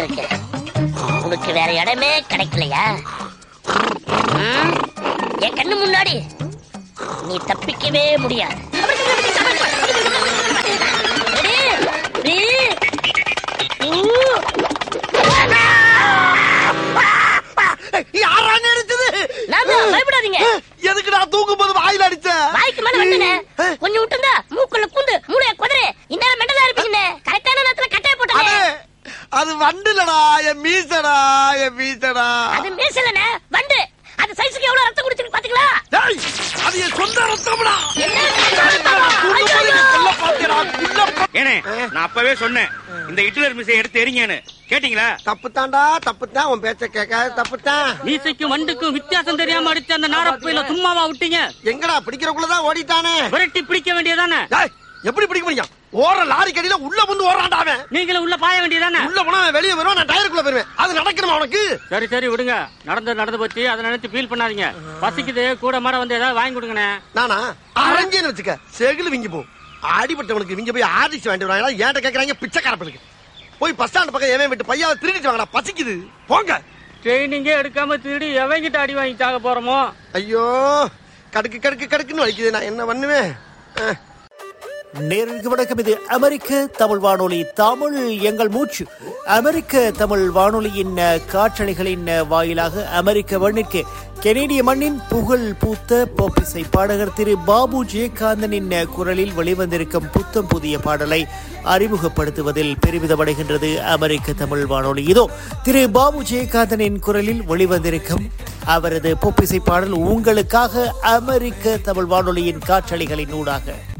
இருக்கு உனக்கு வேற இடமே கிடைக்கலையா ம்? என் கண்ணு முன்னாடி நீ தப்பிக்கவே முடியாது Ready? Three, two, யாரா நினைச்சது நான் தான், பயப்படாதீங்க எதுக்கு நான் தூங்கும் போது வாயில அடிச்ச வாய்க்கு மேல வந்தனே கொஞ்சம் விட்டுந்தா மூக்குள்ள குந்து மூளைய குதிரை இந்நேரம் மெண்டலா இருப்பீங்கண்ணே கரெக்டான நேரத்துல கட்டைய அது போட்டே அது வண்டுலடா என் மீசடா என் மீசடா அது மேசலண்ணே வண்டு அது சைஸுக்கு எவ்வளவு ரத்தம் குடிச்சிருக்கு பாத்தீங்களா டேய், அது என் சொந்த ரத்தம்டா என்ன ரத்தமா? ஐயோ, ஐயோ. கொல்ல பாத்தியடா குள்ள ஏனே நான் அப்பவே சொன்னேன் இந்த ஹிட்லர் மிஸ்ஸை எடுத்து எறிங்கன்னு கேட்டீங்களா தப்பு தான்டா தப்பு தான் உன் பேச்ச கேட்காத தப்பு தான் மீசைக்கும் வண்டுக்கும் வித்தியாசம் தெரியாம அடிச்ச அந்த நாரப்பையில சும்மாவா விட்டீங்க எங்கடா பிடிக்கிறக்குள்ளதான் ஓடிட்டானே விரட்டி பிடிக்க வேண்டியதானே டேய், எப்படி பிடிக்க முடியும் ஓடுற லாரி கடியில உள்ள வந்து ஓடுறான்டா அவன் நீங்களும் உள்ள பாய வேண்டியதானே உள்ள போனா அவன் வெளியே வருவான் நான் டயருக்குள்ள போயிருவேன் அது நடக்கணுமா உனக்கு சரி சரி விடுங்க நடந்து நடந்து போச்சு அதை நினைச்சு ஃபீல் பண்ணாதீங்க பசிக்குது கூட மாட வந்து ஏதாவது வாங்கி கொடுங்கண்ணே நானா அரஞ்சேன்னு வச்சுக்க செகிலு விங்கி போ அடிபட்டவனுக்கு விங்க போய் ஆர்டிஸ்ட் வாங்கிட்டு வராங்க ஏன்ட்ட கேக்குறாங்க பிச்சைக்காரப்பனுக்கு போய் பஸ் ஸ்டாண்ட் பக்கம் எவன் விட்டு பையாவை திருடிட்டு வாங்கடா பசிக்குது போங்க ட்ரைனிங்கே எடுக்காம திருடி எவங்கிட்ட அடி வாங்கி சாக போறோமோ ஐயோ கடுக்கு கடுக்கு கடுக்குன்னு வலிக்குது நான் என்ன பண்ணுவேன் அஹ். நேருக்கு வணக்கம் இது அமெரிக்க தமிழ் வானொலி தமிழ் எங்கள் மூச்சு அமெரிக்க தமிழ் வானொலியின் அஹ், காற்றலைகளின் அஹ், வாயிலாக அமெரிக்க மண்ணிற்கு கெனேடிய மண்ணின் புகழ் பூத்த போப்பிசை பாடகர் திரு பாபு ஜெயகாந்தனின் அஹ், குரலில் வெளிவந்திருக்கும் புத்தம் புதிய பாடலை அறிமுகப்படுத்துவதில் பெருமிதமடைகின்றது அமெரிக்க தமிழ் வானொலி இதோ திரு பாபு ஜெயகாந்தனின் குரலில் வெளிவந்திருக்கும் அவரது பொப்பிசை பாடல் உங்களுக்காக அமெரிக்க தமிழ் வானொலியின் காற்றலைகளின் ஊடாக